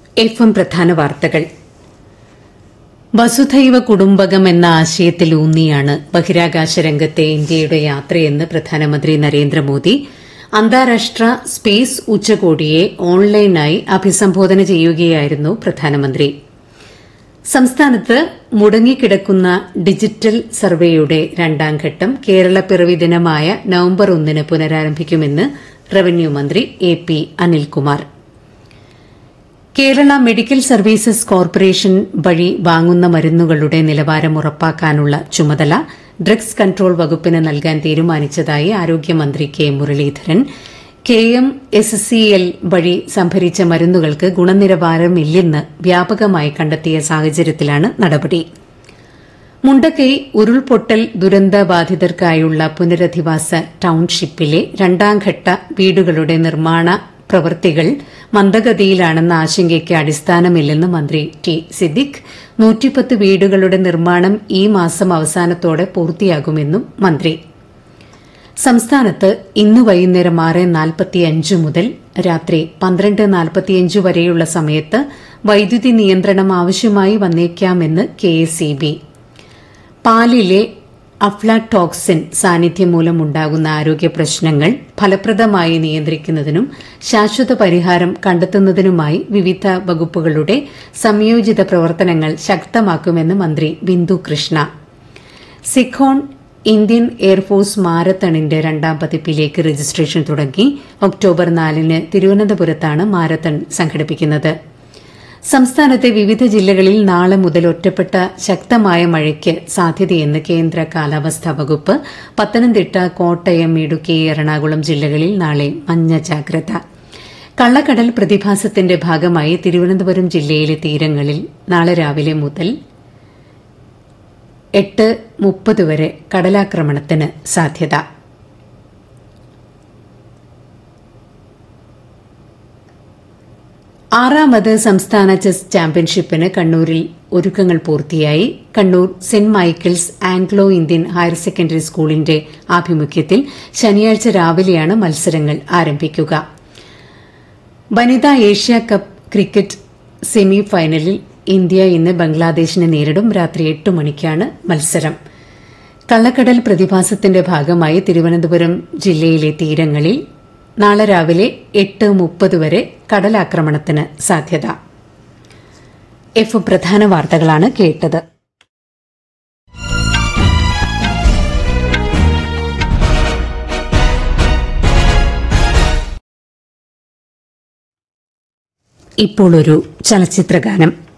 F M പ്രധാന വാർത്തകൾ വസുധൈവ കുടുംബകം എന്ന ആശയത്തിലൂന്നിയാണ് ബഹിരാകാശ രംഗത്തെ ഇന്ത്യയുടെ യാത്രയെന്ന് പ്രധാനമന്ത്രി നരേന്ദ്രമോദി അന്താരാഷ്ട്ര സ്പേസ് ഉച്ചകോടിയെ ഓൺലൈനായി അഭിസംബോധന ചെയ്യുകയായിരുന്നു പ്രധാനമന്ത്രി സംസ്ഥാനത്ത് മുടങ്ങിക്കിടക്കുന്ന ഡിജിറ്റൽ സർവേയുടെ രണ്ടാം ഘട്ടം കേരള പിറവി ദിനമായ നവംബർ ഒന്നിന് പുനരാരംഭിക്കുമെന്ന് റവന്യൂ മന്ത്രി A P Anilkumar Kerala medical services corporation വഴി വാങ്ങുന്ന മരുന്നുകളുടെ നിലവാരം ഉറപ്പാക്കാനുള്ള ചുമതല ഡ്രഗ്സ് കൺട്രോൾ വകുപ്പിന് നൽകാൻ തീരുമാനിച്ചതായി ആരോഗ്യമന്ത്രി K Muraleedharan K M S C L വഴി സംഭരിച്ച മരുന്നുകൾക്ക് ഗുണനിലവാരമില്ലെന്ന് വ്യാപകമായി കണ്ടെത്തിയ സാഹചര്യത്തിലാണ് നടപടി മുണ്ടക്കൈ ഉരുൾപൊട്ടൽ ദുരന്ത ബാധിതർക്കായുള്ള പുനരധിവാസ ടൌൺഷിപ്പിലെ രണ്ടാംഘട്ട വീടുകളുടെ നിർമ്മാണ പ്രവൃത്തികൾ മന്ദഗതിയിലാണെന്ന ആശങ്കയ്ക്ക് അടിസ്ഥാനമില്ലെന്ന് മന്ത്രി ടി സിദ്ദിഖ് നൂറ്റിപ്പത്ത് വീടുകളുടെ നിർമ്മാണം ഈ മാസം അവസാനത്തോടെ പൂർത്തിയാകുമെന്നും മന്ത്രി സംസ്ഥാനത്ത് ഇന്ന് വൈകുന്നേരം ആറ് നാൽപ്പത്തിയഞ്ച് മുതൽ രാത്രി പന്ത്രണ്ട് നാൽപ്പത്തിയഞ്ച് വരെയുള്ള സമയത്ത് വൈദ്യുതി നിയന്ത്രണം ആവശ്യമായി വന്നേക്കാമെന്ന് കെഎസ്ഇബി പാലിലെ അഫ്ലാടോക്സിൻ സാന്നിധ്യം മൂലമുണ്ടാകുന്ന ആരോഗ്യ പ്രശ്നങ്ങൾ ഫലപ്രദമായി നിയന്ത്രിക്കുന്നതിനും ശാശ്വത പരിഹാരം കണ്ടെത്തുന്നതിനുമായി വിവിധ വകുപ്പുകളുടെ സംയോജിത പ്രവർത്തനങ്ങൾ ശക്തമാക്കുമെന്ന് മന്ത്രി ബിന്ദു കൃഷ്ണ സിഖോൺ ഇന്ത്യൻ എയർഫോഴ്സ് മാരത്തണിന്റെ രണ്ടാം പതിപ്പിലേക്ക് രജിസ്ട്രേഷൻ തുടങ്ങി ഒക്ടോബർ നാലിന് തിരുവനന്തപുരത്താണ് മാരത്തൺ സംഘടിപ്പിക്കുന്നത് സംസ്ഥാനത്തെ വിവിധ ജില്ലകളിൽ നാളെ മുതൽ ഒറ്റപ്പെട്ട ശക്തമായ മഴയ്ക്ക് സാധ്യതയെന്ന് കേന്ദ്ര കാലാവസ്ഥാ വകുപ്പ് പത്തനംതിട്ട കോട്ടയം ഇടുക്കി എറണാകുളം ജില്ലകളിൽ നാളെ മഞ്ഞ ജാഗ്രത കള്ളക്കടൽ പ്രതിഭാസത്തിന്റെ ഭാഗമായി തിരുവനന്തപുരം ജില്ലയിലെ തീരങ്ങളിൽ നാളെ രാവിലെ മുതൽ എട്ട് മുപ്പത് വരെ കടലാക്രമണത്തിന് സാധ്യത ആറാമത് സംസ്ഥാന ചെസ് ചാമ്പ്യൻഷിപ്പിന് കണ്ണൂരിൽ ഒരുക്കങ്ങൾ പൂർത്തിയായി Kannur saint Michael's Anglo Indian higher secondary സ്കൂളിന്റെ ആഭിമുഖ്യത്തിൽ ശനിയാഴ്ച രാവിലെയാണ് മത്സരങ്ങൾ ആരംഭിക്കുക വനിതാ ഏഷ്യ കപ്പ് ക്രിക്കറ്റ് സെമി ഫൈനലിൽ ഇന്ത്യ ഇന്ന് ബംഗ്ലാദേശിനെ നേരിടും രാത്രി എട്ട് മണിക്കാണ് മത്സരം കള്ളക്കടൽ പ്രതിഭാസത്തിന്റെ ഭാഗമായി തിരുവനന്തപുരം ജില്ലയിലെ തീരങ്ങളിൽ നാളെ രാവിലെ എട്ട് മുപ്പത് വരെ കടലാക്രമണത്തിന് സാധ്യത എഫ് പ്രധാന വാർത്തകളാണ് കേട്ടത് ഇപ്പോൾ ഒരു ചലച്ചിത്രഗാനം